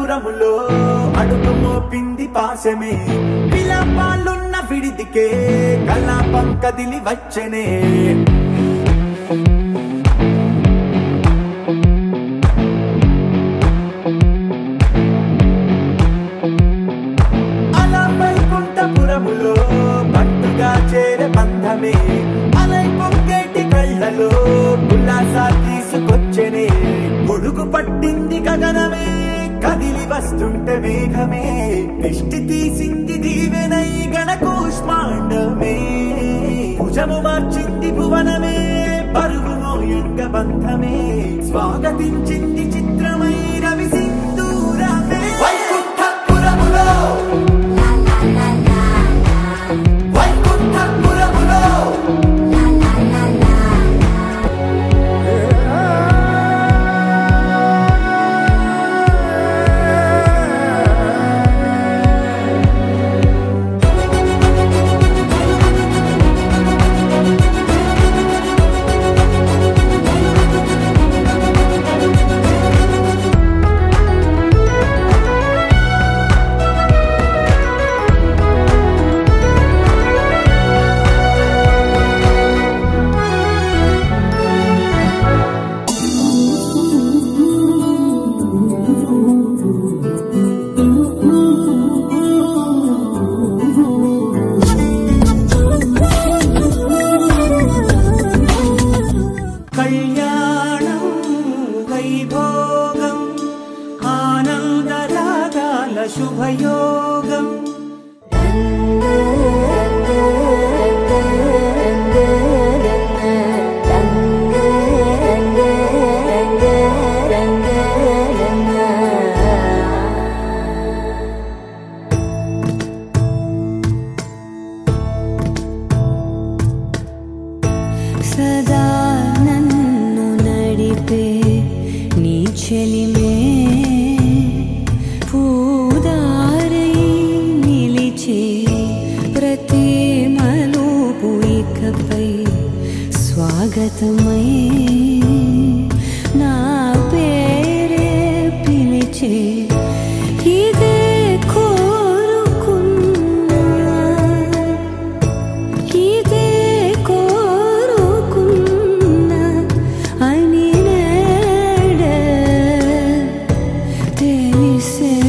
వైకుంఠపురములో అడుగు మోపింది పాశమే విలాపాలున్న విడిదికే కలాపం కదిలి వచ్చనే అలా వైకుంఠపురములో పట్టుగా చేరే బంధమే అలై పొంగేటి కళ్ళలో ఉల్లాసా తీసుకొచ్చనే గొడుగు పట్టింది గగనమే కదిలి వస్తుంటే మేఘమే దిష్టి తీసింది దీవెనై గణకూష్మాండమే భుజము మార్చింది భువనమే పరువు మోయంగ బంధమే స్వాగతించింది చిత్రమై రవి సింధూరమే వైకుంఠపురములో వైకుంఠపురములో కళ్యాణం వైభోగం ఆనందరాగాల శుభయోగం సదా నన్ను నడిపే నీ చెలిమే పూదారై నిలిచే ప్రతి మలుపు ఇకపై స్వాగతమై నా పేరే పిలిచే ఇదే కోరుకున్నా ఇదే కోరుకున్నా అని నేడే తెలిసే